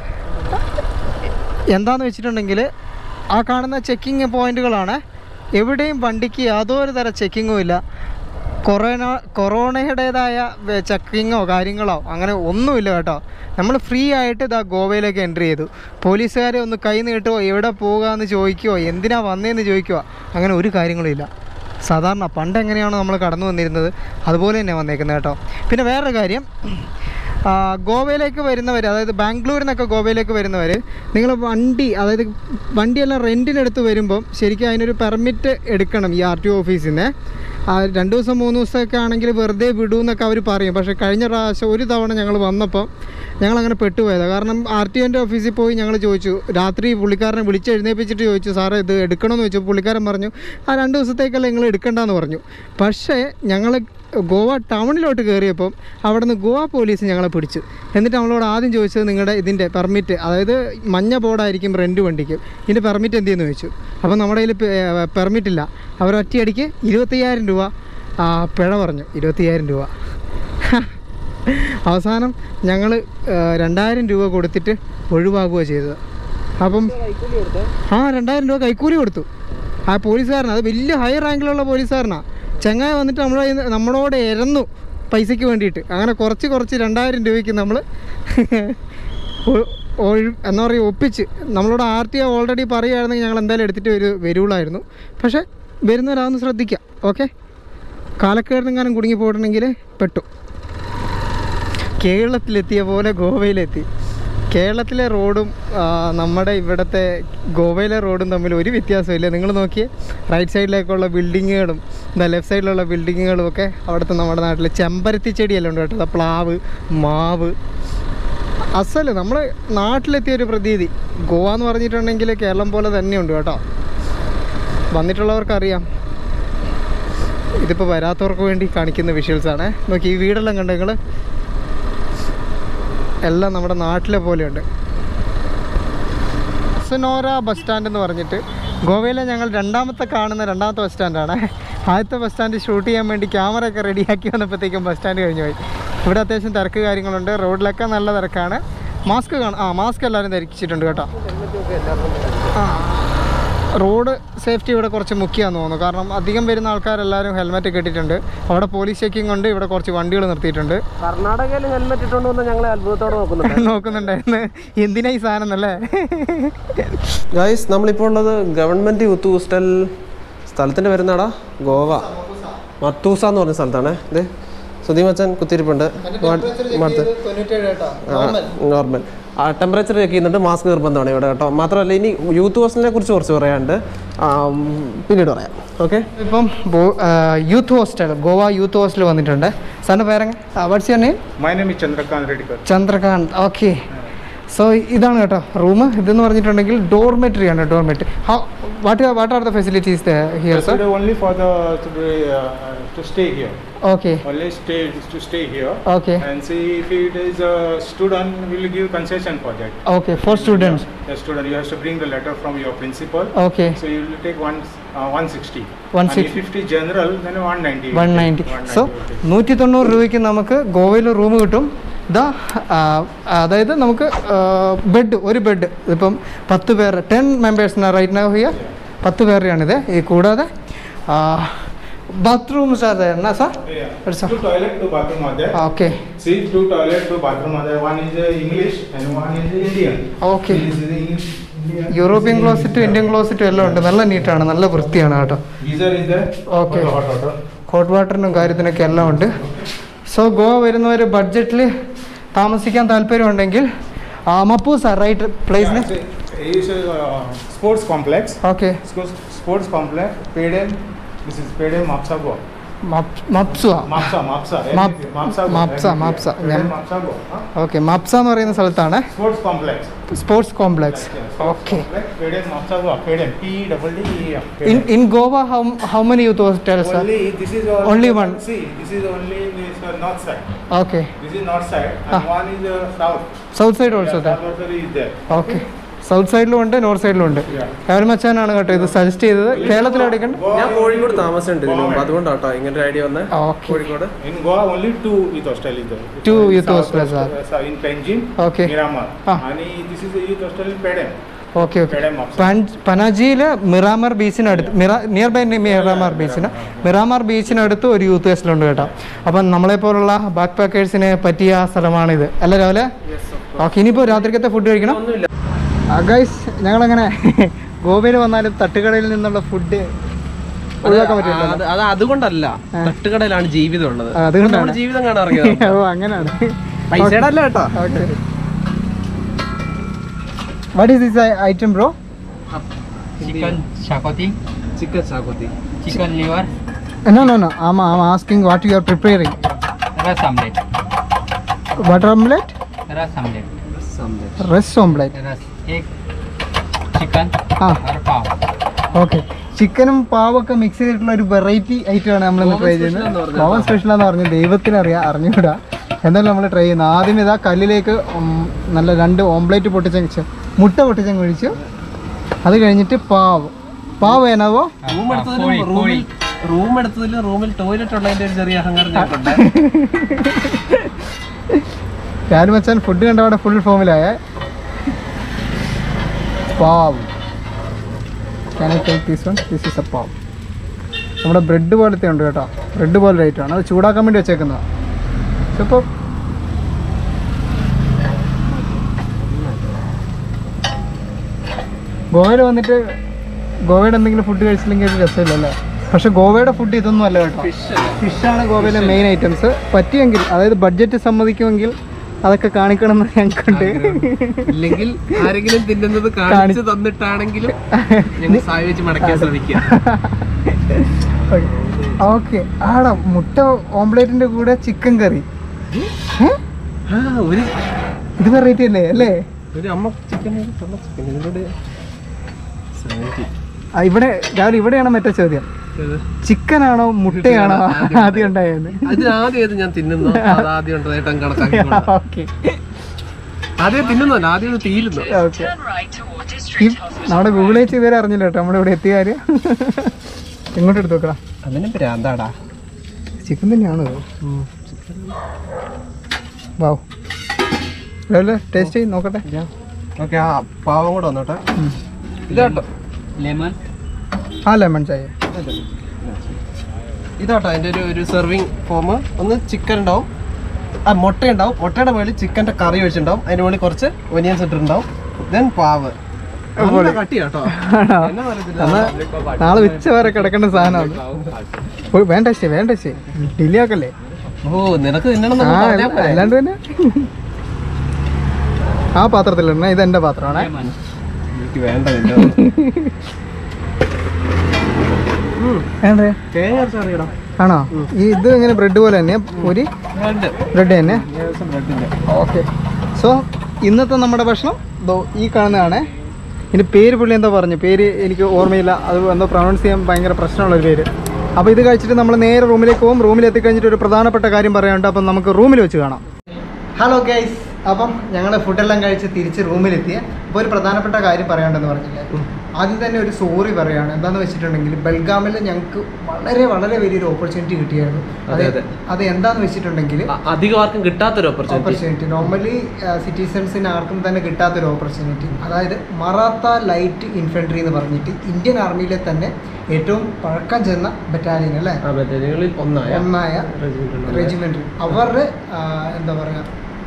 എന്താന്ന് വെച്ചിട്ടുണ്ടെങ്കിൽ ആ കാണുന്ന ചെക്കിങ് പോയിന്റുകളാണ് എവിടെയും വണ്ടിക്ക് യാതൊരു തര ചെക്കിങ്ങും ഇല്ല കൊറോണ കൊറോണയുടേതായ ചെക്കിങ്ങോ കാര്യങ്ങളോ അങ്ങനെ ഒന്നുമില്ല കേട്ടോ നമ്മൾ ഫ്രീ ആയിട്ട് ഇതാ ഗോവയിലേക്ക് എൻട്രി ചെയ്തു പോലീസുകാരെ ഒന്ന് കൈ നീട്ടുമോ എവിടെ പോകുകയെന്ന് ചോദിക്കുമോ എന്തിനാ വന്നതെന്ന് ചോദിക്കുമോ അങ്ങനെ ഒരു കാര്യങ്ങളും ഇല്ല സാധാരണ പണ്ട് എങ്ങനെയാണോ നമ്മൾ കടന്നു വന്നിരുന്നത് അതുപോലെ തന്നെ വന്നേക്കുന്നത് കേട്ടോ പിന്നെ വേറൊരു കാര്യം ആ, ഗോവയിലേക്ക് വരുന്നവർ അതായത് ബാംഗ്ലൂരിൽ നിന്നൊക്കെ ഗോവയിലേക്ക് വരുന്നവർ നിങ്ങൾ വണ്ടി അതായത് വണ്ടിയെല്ലാം റെൻറ്റിനെടുത്ത് വരുമ്പം ശരിക്കും അതിനൊരു പെർമിറ്റ് എടുക്കണം ഈ ആർ ടി ഒ ഓഫീസിൽ നിന്ന് ആ രണ്ട് ദിവസം മൂന്ന് ദിവസമൊക്കെ ആണെങ്കിൽ വെറുതെ വിടൂ എന്നൊക്കെ അവർ പറയും പക്ഷേ കഴിഞ്ഞ പ്രാവശ്യം ഒരു തവണ ഞങ്ങൾ വന്നപ്പോൾ ഞങ്ങളങ്ങനെ പെട്ടുപോയതാണ് കാരണം ആർ ടി ഒൻ്റെ ഓഫീസിൽ പോയി ഞങ്ങൾ ചോദിച്ചു രാത്രി പുള്ളിക്കാരനെ വിളിച്ച് എഴുന്നേൽപ്പിച്ചിട്ട് ചോദിച്ചു സാറേ ഇത് എടുക്കണമെന്ന് ചോദിച്ചു പുള്ളിക്കാരൻ പറഞ്ഞു ആ രണ്ട് ദിവസത്തേക്കല്ല നിങ്ങൾ എടുക്കണ്ടെന്ന് പറഞ്ഞു പക്ഷേ ഞങ്ങൾ ഗോവ ടൗണിലോട്ട് കയറിയപ്പം അവിടെ നിന്ന് ഗോവ പോലീസ് ഞങ്ങളെ പിടിച്ചു എന്നിട്ട് നമ്മളോട് ആദ്യം ചോദിച്ചത് നിങ്ങളുടെ ഇതിൻ്റെ പെർമിറ്റ് അതായത് മഞ്ഞ ബോർഡായിരിക്കും റെൻറ്റ് വണ്ടിക്ക് ഇതിൻ്റെ പെർമിറ്റ് എന്ത് ചെയ്യുന്നു ചോദിച്ചു അപ്പം നമ്മുടെ കയ്യിൽ പെർമിറ്റ് ഇല്ല അവർ ഒറ്റയടിക്ക് ഇരുപത്തയ്യായിരം രൂപ ആ, പിഴ പറഞ്ഞു ഇരുപത്തയ്യായിരം രൂപ അവസാനം ഞങ്ങൾ രണ്ടായിരം രൂപ കൊടുത്തിട്ട് ഒഴിവാകുകയാണ് ചെയ്തത് അപ്പം കൈക്കൂലി കൊടുത്തേ ആ രണ്ടായിരം രൂപ കൈക്കൂലി കൊടുത്തു ആ പോലീസുകാരനാണ് അത് വലിയ ഹൈ റാങ്കിലുള്ള പോലീസുകാരനാണ് ചങ്ങായി വന്നിട്ട് നമ്മളെ കയ്യിന്ന് നമ്മളോട് ഇരന്നു പൈസയ്ക്ക് വേണ്ടിയിട്ട് അങ്ങനെ കുറച്ച് കുറച്ച് രണ്ടായിരം രൂപയ്ക്ക് നമ്മൾ ഒഴി- എന്താ പറയുക ഒപ്പിച്ച് നമ്മളോട് ആർ ടി ഒ ഓൾറെഡി പറയുകയായിരുന്നെങ്കിൽ ഞങ്ങൾ എന്തായാലും എടുത്തിട്ട് വരു വരുള്ളായിരുന്നു പക്ഷേ വരുന്നവരാന്ന് ശ്രദ്ധിക്കുക ഓക്കെ കാലക്കേടിനെങ്ങാനും കുടുങ്ങി പോയിട്ടുണ്ടെങ്കിൽ പെട്ടു കേരളത്തിലെത്തിയ പോലെ ഗോവയിലെത്തി കേരളത്തിലെ റോഡും ആ, നമ്മുടെ ഇവിടുത്തെ ഗോവയിലെ റോഡും തമ്മിൽ ഒരു വ്യത്യാസമില്ല നിങ്ങൾ നോക്കിയേ റൈറ്റ് സൈഡിലേക്കുള്ള ബിൽഡിങ്ങുകളും എന്താ ലെഫ്റ്റ് സൈഡിലുള്ള ബിൽഡിങ്ങുകളും ഒക്കെ അവിടുത്തെ നമ്മുടെ നാട്ടിൽ ചെമ്പരത്തി ചെടിയെല്ലാം ഉണ്ട് കേട്ടോ ദാ പ്ലാവ് മാവ് അസല് നമ്മൾ നാട്ടിലെത്തിയ ഒരു പ്രതീതി ഗോവ എന്ന് പറഞ്ഞിട്ടുണ്ടെങ്കിൽ കേരളം പോലെ തന്നെയുണ്ട് കേട്ടോ വന്നിട്ടുള്ളവർക്കറിയാം ഇതിപ്പോൾ വരാത്തവർക്ക് വേണ്ടി കാണിക്കുന്ന വിഷ്വൽസാണ് നോക്കി ഈ വീടെല്ലാം കണ്ടോ നിങ്ങൾ എല്ലാം നമ്മുടെ നാട്ടിലെ പോലെയുണ്ട് സനോര ബസ് സ്റ്റാൻഡ് എന്ന് പറഞ്ഞിട്ട് ഗോവയിലെ ഞങ്ങൾ രണ്ടാമത്തെ കാണുന്ന രണ്ടാമത്തെ ബസ് സ്റ്റാൻഡാണ് ആദ്യത്തെ ബസ് സ്റ്റാൻഡ് ഷൂട്ട് ചെയ്യാൻ വേണ്ടി ക്യാമറയൊക്കെ റെഡിയാക്കി വന്നപ്പോഴത്തേക്കും ബസ് സ്റ്റാൻഡ് കഴിഞ്ഞു പോയി ഇവിടെ അത്യാവശ്യം തിരക്ക് കാര്യങ്ങളുണ്ട് റോഡിലൊക്കെ നല്ല തിരക്കാണ് മാസ്ക് കാണാം ആ മാസ്ക് എല്ലാവരും ധരിച്ചിട്ടുണ്ട് കേട്ടോ ആ റോഡ് സേഫ്റ്റി ഇവിടെ കുറച്ച് മുഖ്യമാണെന്ന് തോന്നുന്നു കാരണം അധികം വരുന്ന ആൾക്കാരെല്ലാവരും ഹെൽമെറ്റ് കെട്ടിയിട്ടുണ്ട് അവിടെ പോലീസ് ചെക്കിംഗ് ഉണ്ട് ഇവിടെ കുറച്ച് വണ്ടികൾ നിർത്തിയിട്ടുണ്ട് കർണാടകയിൽ ഹെൽമെറ്റ് ഇട്ടുകൊണ്ട് വന്ന് ഞങ്ങളെ അത്ഭുതത്തോടെ നോക്കുന്നുണ്ട് നോക്കുന്നുണ്ടായിരുന്നു എന്തിനാ ഈ സാധനം എന്നല്ലേ ഗായ്സ് നമ്മളിപ്പോൾ ഉള്ളത് ഗവൺമെൻറ് യൂത്ത് ഹോസ്റ്റൽ സ്ഥലത്തിൻ്റെ വരുന്നാടാ ഗോവ മത്തൂസ എന്ന് പറഞ്ഞ സ്ഥലത്താണ് ഇത് സുധീമച്ചൻ കുത്തിരിപ്പുണ്ട് മടുത്ത് നോർമൽ ആ ടെമ്പറേച്ചർ ചെക്ക് ചെയ്യുന്നുണ്ട് മാസ്ക് നിർബന്ധമാണ് ഇവിടെ കേട്ടോ മാത്രമല്ല ഇനി യൂത്ത് ഹോസ്റ്റലിനെ കുറിച്ച് കുറച്ച് പറയാനുണ്ട് ആ, പിന്നീട് പറയാം ഓക്കെ ഇപ്പം youth hostel Goa youth hostel വന്നിട്ടുണ്ട് സാറിൻ്റെ പേരങ്ങ what's your name My name is Chandrakant Redikar. Chandrakant okay so ഇതാണ് കേട്ടോ റൂം ഇതെന്ന് പറഞ്ഞിട്ടുണ്ടെങ്കിൽ ഡോർമെറ്ററി ആണ് dormitory what what are the facilities here sir Consider only for the to, be, uh, to stay here. Okay Only stay to stay here. Okay And see if it is a student, we will give concession for that. Okay for students A student, you have to bring the letter from your principal. Okay So you will take one, uh, 160. 160. And if it is general, then 190. One ninety 190 so will take. നൂറ്റി തൊണ്ണൂറ് രൂപയ്ക്ക് നമുക്ക് ഗോവയിൽ room കിട്ടും ഇതാ ആ, അതായത് നമുക്ക് ബെഡ് ഒരു ബെഡ് ഇപ്പം പത്ത് പേർ ടെൻ മെമ്പേഴ്സിന് റൈറ്റ് നൗ ഹിയർ പത്ത് പേരുടെയാണിത് ഈ കൂടാതെ ബാത്റൂംസ് അതെ എന്നാ sir Yeah. It's a- Two toilet, two bathroom are there. Okay See, two toilet, two bathroom are there. One is uh, English and one is Indian. Okay This is the English. Indian. European ക്ലോസറ്റും Indian ക്ലോസറ്റും എല്ലാം ഉണ്ട് നല്ല നീറ്റാണ് നല്ല വൃത്തിയാണ് കേട്ടോ Geyser is there. Okay. For the hot water. Hot വാട്ടറിനും കാര്യത്തിനൊക്കെ എല്ലാം ഉണ്ട് സോ ഗോവ വരുന്നവർ ബഡ്ജറ്റിൽ താമസിക്കാൻ താല്പര്യമുണ്ടെങ്കിൽ മപ്പൂസ റൈറ്റ് പ്ലേസിന് Yeah, see, It's a uh, sports complex. Okay Sports- Sports complex. Pedem. This is Pedem Mapsago. Mapusa Mapsa, Mapsa. Map- everything. Mapsago. Mapsa, everything. Mapsa. Pedem Yeah. Mapsago. Huh? Okay Mapusa എന്ന് പറയുന്ന സ്ഥലത്താണ് Sports complex. Sports complex Yeah, sports okay complex. Pedem Mapsago. Pedem. P double D E M. In Pedem. In Goa how how many youth hostels Only this is all Only one. See, this is only this uh, north side. Okay This is north side, and Ah. one is uh, south. South side also Yeah, south also is there. Okay south സൈഡിലും ഉണ്ട് north സൈഡിലും ഉണ്ട് Yeah. രാവിലെ മച്ചാനാണ് കേട്ടോ ഇത് suggest ചെയ്തത് കേരളത്തിൽ എവിടേക്കുണ്ട് Goa ഞാൻ only കോഴിക്കോട് two. താമസിച്ചിട്ടുണ്ട് ഇതിന് മുമ്പ് അതുകൊണ്ടാണ് കേട്ടോ ഇങ്ങനെ ഒരു ഐഡിയ വന്നത് okay Kozhikode In Goa, only two youth hostel is there. Two In youth south hostels hostel, are. uh, so in Penjim, Okay. Miramar. Ah. And i- this is a youth hostel in Pedem. Okay okay Pedem Mapsa. പഞ്ച് പനാജിയിലെ മിറാമാർ ബീച്ചിനടുത്ത് മിറ near by Miramar ബീച്ചിന് മിറാമാർ ബീച്ചിനടുത്ത് ഒരു youth ഹോസ്റ്റലുണ്ട് കേട്ടോ അപ്പം നമ്മളെ പോലുള്ള ബാക്ക് പാക്കേഴ്സിന് പറ്റിയ സ്ഥലമാണിത് അല്ല രാവിലെ ഓക്കെ ഇനിയിപ്പോൾ രാത്രിക്കത്തെ ഫുഡ് കഴിക്കണം ഒന്നുമില്ല ഗൈസ് ഞങ്ങളങ്ങനെ ഗോവയിൽ വന്നാലും തട്ടുകടയിൽ നിന്നുള്ള ഫുഡ് ഒഴിവാക്കാൻ പറ്റില്ല അത് അത് അതുകൊണ്ടല്ല തട്ടുകടയിലാണ് ജീവിതം ഉള്ളത് ആ, അതുകൊണ്ടാണ്. നമ്മുടെ ജീവിതം കാണാൻ ഇറങ്ങിയത് ഓ അങ്ങനെയാണ് പൈസയുടെ അല്ല കേട്ടോ okay what is this item bro chicken chapati, chicken ചാക്കോത്തി chicken liver, no no no I'm I'm asking what you are preparing rice omelette, butter omelette rice omelette, rice omelette rice egg, chicken ആ or pav. Okay ചിക്കനും പാവൊക്കെ mix ചെയ്തിട്ടുള്ള ഒരു variety ഐറ്റമാണ് നമ്മൾ ഇന്ന് try ചെയ്യുന്നത് ഗോവൻ സ്പെഷ്യൽ എന്ന് പറഞ്ഞു ദൈവത്തിനറിയാം അറിഞ്ഞൂടാ എന്തായാലും നമ്മൾ ട്രൈ ചെയ്യുന്നത് ആദ്യം ഇതാ കല്ലിലേക്ക് ഉം, നല്ല രണ്ട് ഓംപ്ലേറ്റ് പൊട്ടിച്ചങ്ങ് മുട്ട പൊട്ടിച്ചങ്ങ് ഒഴിച്ചു അത് കഴിഞ്ഞിട്ട് പാവ് പാവ് ഏനാവോ റൂം Ah, എടുത്തതിലും koi, റൂമിൽ koi. റൂം എടുത്തതിലും റൂമിൽ ടോയ്ലറ്റ് ഉള്ളതിന്റെ ഒരു ചെറിയ അഹങ്കാരം ഞങ്ങൾക്കുണ്ട് ഞാൻ വെച്ചാൽ ഫുഡ് കണ്ടവിടെ ഫുൾ ഫോമിലായ പാവ് ഞാൻ take these one this is a pav നമ്മുടെ ബ്രെഡ് പോലത്തെ ഉണ്ട് കേട്ടോ ബ്രെഡ് പോലെ ഐറ്റമാണ് അത് ചൂടാക്കാൻ വേണ്ടി വെച്ചേക്കുന്നതാണ് സൂപ്പർ ഗോവയിൽ വന്നിട്ട് ഗോവയുടെ എന്തെങ്കിലും ഫുഡ് കഴിച്ചില്ലെങ്കിൽ ഒരു രസമില്ലല്ലേ പക്ഷെ ഗോവയുടെ ഫുഡ് ഇതൊന്നും അല്ല കേട്ടോ ഫിഷാണ് ഗോവയിലെ മെയിൻ ഐറ്റംസ് പറ്റിയെങ്കിൽ അതായത് ബഡ്ജറ്റ് സമ്മതിക്കുമെങ്കിൽ അതൊക്കെ കാണിക്കണം എന്ന് ഞങ്ങൾക്കുണ്ട് ഇല്ലെങ്കിൽ ആരെങ്കിലും തിന്നുന്നത് കാണിച്ചു തന്നിട്ടാണെങ്കിലും ഞങ്ങൾ സായ വെച്ച് മടക്കാൻ ശ്രമിക്കുക ഓക്കെ ആടാ മുട്ട ഓംപ്ലേറ്റിന്റെ കൂടെ ചിക്കൻ കറി ഏ? ആ ഒരു ഇത് വെറൈറ്റി അല്ലേ അല്ലേ ഒരു അമ്മ ചിക്കൻ ചിക്കൻ ഇതിനോട് സെവൻറ്റി ആ, ഇവിടെ രാവിലെ ഇവിടെയാണ് മറ്റേ ചോദ്യം ചിക്കൻ ആണോ മുട്ടയാണോ ആദ്യം ഉണ്ടായത് അത് ആദ്യം ഏത് ഞാൻ തിന്നുന്നു അത് ആദ്യം ഉണ്ടായിട്ടും കണക്കാക്കി ഓക്കെ ആദ്യം തിന്നുന്നല്ല ആദ്യം ഇത് തീരുന്നു ഓക്കെ നമ്മുടെ ഗൂഗിൾ ഏച്ച് ഇതുവരെ അറിഞ്ഞില്ല കേട്ടോ നമ്മുടെ ഇവിടെ എത്തിയ കാര്യം ഇങ്ങോട്ട് എടുത്ത് നോക്കണം അതിന് ഭ്രാന്താടാ ചിക്കൻ തന്നെയാണോ ഇത് വാവ് രാവിലെ ടേസ്റ്റ് ചെയ്ത് നോക്കട്ടെ ഓക്കെ ആ പാവം കൂടെ വന്നോട്ടെ ഇതാട്ടോ lemon ആ ലെമൺ ചായ ഇതാട്ടോ അതിൻ്റെ ഒരു ഒരു സെർവിങ് ഫോം ഒന്ന് ചിക്കൻ ഉണ്ടാവും ആ മുട്ട ഉണ്ടാവും മുട്ടയുടെ മുകളിൽ ചിക്കൻ്റെ കറി ഒഴിച്ചിട്ടുണ്ടാവും അതിൻ്റെ മുകളിൽ കുറച്ച് ഒനിയൻസ് ഇട്ടിട്ടുണ്ടാവും ദെൻ പാവ് നല്ല കട്ടിയാട്ടോ എന്നാ പറയത്തില്ല നാളെ ഉച്ച വരെ കിടക്കേണ്ട സാധനമാണ് ഓ, വേണ്ട ടേസ്റ്റ് വേണ്ട ടേസ്റ്റ് ഡിലേ ആക്കല്ലേ ഓ നിനക്ക് തിന്നണം ആ പറഞ്ഞാൽ പോരെ. അല്ലാണ്ട് തന്നെ ആ പാത്രത്തിലിടണേ ഇത് എൻ്റെ പാത്രമാണേ lemon എനിക്ക് വേണ്ട നിന്റെ വേണ്ടേ തേങ്ങ അരച്ച് അറിയണം ആണോ ഈ ഇത് ഇങ്ങനെ ബ്രെഡ് പോലെ തന്നെ ഒരു രണ്ട് ബ്രെഡ് തന്നെ ബ്രെഡിൻ്റെ ഓക്കെ സോ ഇന്നത്തെ നമ്മുടെ ഭക്ഷണം ദോ ഈ കാണുന്നതാണ് ഇനി പേര് പുള്ളി എന്താ പറഞ്ഞു പേര് എനിക്ക് ഓർമ്മയില്ല അത് എന്തോ പ്രൊണൗൺസ് ചെയ്യാൻ ഭയങ്കര പ്രശ്നമുള്ളൊരു പേര് അപ്പോൾ ഇത് കഴിച്ചിട്ട് നമ്മൾ നേരെ റൂമിലേക്ക് പോകും റൂമിൽ എത്തിക്കഴിഞ്ഞിട്ട് ഒരു പ്രധാനപ്പെട്ട കാര്യം പറയാനുണ്ട് അപ്പം നമുക്ക് റൂമിൽ വെച്ച് കാണാം ഹലോ ഗൈസ് അപ്പം ഞങ്ങൾ ഫുഡെല്ലാം കഴിച്ച് തിരിച്ച് റൂമിലെത്തിയ അപ്പോൾ ഒരു പ്രധാനപ്പെട്ട കാര്യം പറയാനുണ്ടെന്ന് പറഞ്ഞില്ലേ ആദ്യം തന്നെ ഒരു സോറി പറയാണ് എന്താന്ന് വെച്ചിട്ടുണ്ടെങ്കിൽ ബൽഗാമിൽ ഞങ്ങൾക്ക് വളരെ വളരെ വലിയൊരു ഓപ്പർച്യൂണിറ്റി കിട്ടിയായിരുന്നു അതെ, അത് അതെ. അത് എന്താന്ന് വെച്ചിട്ടുണ്ടെങ്കിൽ അ- അധികം ആർക്കും കിട്ടാത്തൊരു ഓപ്പർച്യൂണിറ്റി ഓപ്പർച്യൂണിറ്റി നോർമലി സിറ്റിസൺസിന് ആർക്കും തന്നെ കിട്ടാത്തൊരു ഓപ്പർച്യൂണിറ്റി അതായത് മറാത്ത ലൈറ്റ് ഇൻഫൻട്രി എന്ന് പറഞ്ഞിട്ട് ഇന്ത്യൻ ആർമിയിലെ തന്നെ ഏറ്റവും പഴക്കം ചെന്ന ബറ്റാലിയൻ അല്ലേ ആ ബറ്റാലിയനുകളിൽ ഒന്നായ ഒന്നായ regiment ഉണ്ട്. റെജിമെന്റ് അവരുടെ ആ, എന്താ പറയുക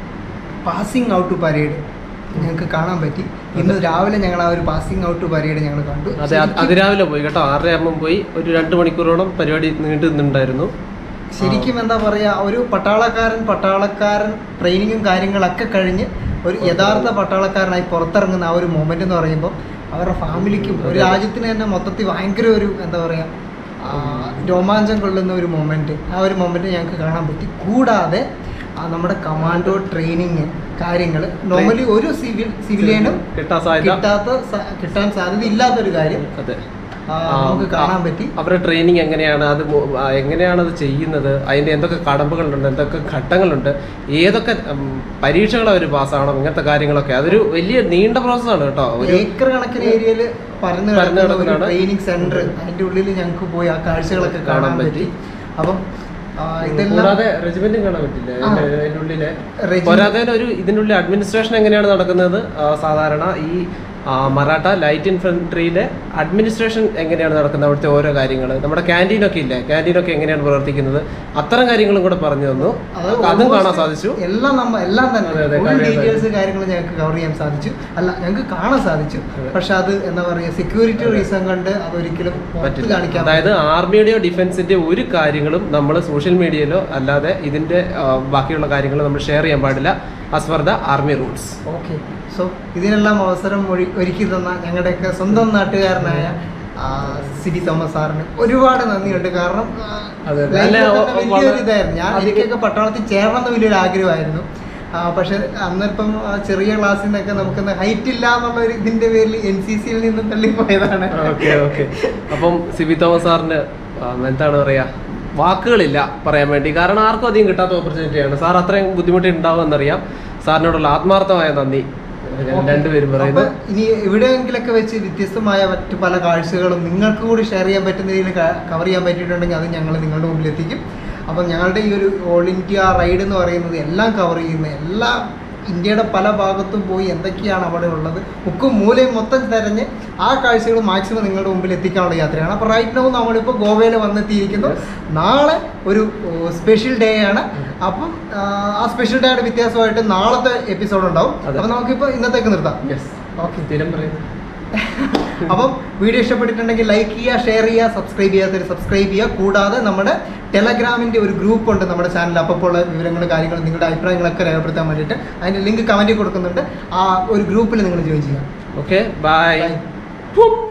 പാസിംഗ് ഔട്ട് പരേഡ് ഞങ്ങൾക്ക് കാണാൻ പറ്റി ഇന്ന് രാവിലെ ഞങ്ങൾ ആ ഒരു പാസിംഗ് ഔട്ട് പരേഡ് ഞങ്ങൾ കണ്ടു അതെ അത് അതിരാവിലെ പോയി കേട്ടോ ആറര ആകുമ്പം പോയി ഒരു രണ്ട് മണിക്കൂറോളം പരിപാടി നീണ്ടു നിന്നുണ്ടായിരുന്നു ശരിക്കും എന്താ പറയുക ഒരു പട്ടാളക്കാരൻ പട്ടാളക്കാരൻ ട്രെയിനിങ്ങും കാര്യങ്ങളൊക്കെ കഴിഞ്ഞ് ഒരു യഥാർത്ഥ പട്ടാളക്കാരനായി പുറത്തിറങ്ങുന്ന ആ ഒരു മൊമെന്റ് എന്ന് പറയുമ്പോൾ അവരുടെ ഫാമിലിക്കും ഒരു രാജ്യത്തിന് തന്നെ മൊത്തത്തിൽ ഭയങ്കര ഒരു എന്താ പറയുക ആ, രോമാഞ്ചം കൊള്ളുന്ന ഒരു മൊമെന്റ് ആ ഒരു മൊമെന്റ് ഞങ്ങൾക്ക് കാണാൻ പറ്റി കൂടാതെ ആ, നമ്മുടെ കമാൻഡോ ട്രെയിനിങ് കാര്യങ്ങൾ നോർമലി ഒരു സിവിൽ സിവിലിയനും കിട്ടാൻ സാധ്യത കിട്ടാത്ത സ- കിട്ടാൻ സാധ്യത ഇല്ലാത്തൊരു കാര്യം അതെ ആ, നമുക്ക് കാണാൻ പറ്റി അവരുടെ ട്രെയിനിങ് എങ്ങനെയാണ് അത് മു- ആ, എങ്ങനെയാണ് അത് ചെയ്യുന്നത് അതിൻ്റെ എന്തൊക്കെ കടമ്പകളുണ്ട് എന്തൊക്കെ ഘട്ടങ്ങളുണ്ട് ഏതൊക്കെ ഉം, പരീക്ഷകൾ അവർ പാസ്സാവണം ഇങ്ങനത്തെ കാര്യങ്ങളൊക്കെ അതൊരു വലിയ നീണ്ട പ്രോസസ്സാണ് കേട്ടോ ഒരു ഏക്കർ കണക്കിന് ഏരിയയിൽ പരന്നു പരന്ന് കിടക്കുന്ന ഒരു കിടക്കുന്നതാണ്. ട്രെയിനിങ് സെന്റർ അതിന്റെ ഉള്ളിൽ ഞങ്ങൾക്ക് പോയി ആ കാഴ്ചകളൊക്കെ കാണാൻ കാണാൻ പറ്റി അപ്പം ആ, ഇതെല്ലാം കൂടാതെ റെജിമെന്റും കാണാൻ പറ്റില്ല ആ. അതിന്റെ- അതിന്റെ ഉള്ളിലെ Regiment- പോരാതെ ഒരു ഇതിനുള്ളിൽ അഡ്മിനിസ്ട്രേഷൻ എങ്ങനെയാണ് നടക്കുന്നത് ആ, സാധാരണ ഈ ആ, മറാഠ ലൈറ്റ് ഇൻഫൻട്രിയിലെ അഡ്മിനിസ്ട്രേഷൻ എങ്ങനെയാണ് നടക്കുന്നത് അവിടുത്തെ ഓരോ കാര്യങ്ങൾ നമ്മുടെ ക്യാൻറ്റീനൊക്കെ ഇല്ലേ ക്യാൻറ്റീനൊക്കെ എങ്ങനെയാണ് പ്രവർത്തിക്കുന്നത് അത്തരം കാര്യങ്ങളും കൂടെ പറഞ്ഞു തന്നു അത് അതും കാണാൻ almost സാധിച്ചു എല്ലാം നമ്മ എല്ലാം തന്നെ അതെ, അതെ, ഫുൾ കാര്യം ഡീറ്റെയിൽസ് കാര്യങ്ങൾ ഞങ്ങൾക്ക് കവർ ചെയ്യാൻ സാധിച്ചു അല്ല ഞങ്ങൾക്ക് കാണാൻ സാധിച്ചു പക്ഷെ അത് എന്താ പറയുക സെക്യൂരിറ്റി റീസൺ കൊണ്ട് അതൊരിക്കലും പുറത്ത് പറ്റില്ല കാണിക്കാൻ അതായത് ആർമിയുടെയോ ഡിഫൻസിന്റെ ഒരു കാര്യങ്ങളും നമ്മൾ സോഷ്യൽ മീഡിയയിലോ അല്ലാതെ ഇതിന്റെ ആ, ബാക്കിയുള്ള കാര്യങ്ങൾ നമ്മൾ ഷെയർ ചെയ്യാൻ പാടില്ല as far the army rules okay so ഇതിനെല്ലാം അവസരം ഒഴി- ഒരുക്കി തന്ന ഞങ്ങളുടെയൊക്കെ സ്വന്തം നാട്ടുകാരനായ ആ, സിബി തോമസ് സാറിന് ഒരുപാട് നന്ദിയുണ്ട് കാരണം ആ, അതെ, അതെ. life അല്ല, ൽ തന്നെ ഒ- വലിയൊരു വളരെ- ഇതായിരുന്നു ഞാൻ അധികം- എനിക്കൊക്കെ പട്ടാളത്തിൽ ചേരണം എന്ന് വലിയൊരു ആഗ്രഹമായിരുന്നു ആ, പക്ഷെ അന്നിപ്പം ആ ചെറിയ ക്ലാസ്സിൽ നിന്നൊക്കെ നമുക്ക് ഹൈറ്റ് ഇല്ല എന്നുള്ള ഒരു ഇതിന്റെ പേരിൽ എൻ സി സിയിൽ നിന്നും തള്ളിപ്പോയതാണ് ഓക്കെ ഓക്കെ അപ്പം സിബി തോമസ് സാറിന് ആ, എന്താണ് പറയാ വാക്കുകളില്ല പറയാൻ വേണ്ടി കാരണം ആർക്കും അധികം കിട്ടാത്ത ഓപ്പർച്യൂണിറ്റിയാണ് സാർ അത്രയും ബുദ്ധിമുട്ട് ഉണ്ടാവുമെന്നറിയാം സാറിനോടുള്ള ആത്മാർത്ഥമായ നന്ദി ഞാൻ രണ്ടുപേരും അപ്പൊ പറയുന്നു ഇനി എവിടെയെങ്കിലൊക്കെ വെച്ച് വ്യത്യസ്തമായ മറ്റു പല കാഴ്ചകളും നിങ്ങൾക്ക് കൂടി ഷെയർ ചെയ്യാൻ പറ്റുന്ന രീതിയിൽ കവർ ചെയ്യാൻ പറ്റിയിട്ടുണ്ടെങ്കിൽ അത് ഞങ്ങൾ നിങ്ങളുടെ മുമ്പിൽ എത്തിക്കും അപ്പം ഞങ്ങളുടെ ഈ ഒരു ഓൾ ഇന്ത്യ റൈഡ് എന്ന് പറയുന്നത് എല്ലാം കവർ ചെയ്യുന്ന എല്ലാ ഇന്ത്യയുടെ പല ഭാഗത്തും പോയി എന്തൊക്കെയാണ് അവിടെ ഉള്ളത് മുക്കും മൂലയും മൊത്തം തെരഞ്ഞ് ആ കാഴ്ചകൾ മാക്സിമം നിങ്ങളുടെ മുമ്പിൽ എത്തിക്കാനുള്ള യാത്രയാണ് അപ്പോൾ റൈറ്റ് നൗ നമ്മളിപ്പോൾ ഗോവയിൽ വന്നെത്തിയിരിക്കുന്നു നാളെ ഒരു സ്പെഷ്യൽ ഡേ ആണ് അപ്പം ആ, ആ സ്പെഷ്യൽ ഡേയുടെ വ്യത്യാസമായിട്ട് നാളത്തെ എപ്പിസോഡ് ഉണ്ടാവും അതെ. അപ്പം നമുക്കിപ്പോൾ ഇന്നത്തേക്ക് നിർത്താം യെസ് ഓക്കെ സ്ഥിരം പറയുന്നു അപ്പം വീഡിയോ ഇഷ്ടപ്പെട്ടിട്ടുണ്ടെങ്കിൽ ലൈക്ക് ചെയ്യുക ഷെയർ ചെയ്യുക സബ്സ്ക്രൈബ് ചെയ്യാത്തവർ സബ്സ്ക്രൈബ് ചെയ്യുക കൂടാതെ നമ്മുടെ ടെലഗ്രാമിൻ്റെ ഒരു ഗ്രൂപ്പ് ഉണ്ട് നമ്മുടെ ചാനലിൽ അപ്പോൾ ഉള്ള വിവരങ്ങളും കാര്യങ്ങളും നിങ്ങളുടെ അഭിപ്രായങ്ങളൊക്കെ രേഖപ്പെടുത്താൻ വേണ്ടിയിട്ട് അതിൻ്റെ ലിങ്ക് കമൻറ്റിൽ കൊടുക്കുന്നുണ്ട് ആ ഒരു ഗ്രൂപ്പിൽ നിങ്ങൾ ജോയിൻ ചെയ്യാം ഓക്കെ ബൈ Bye.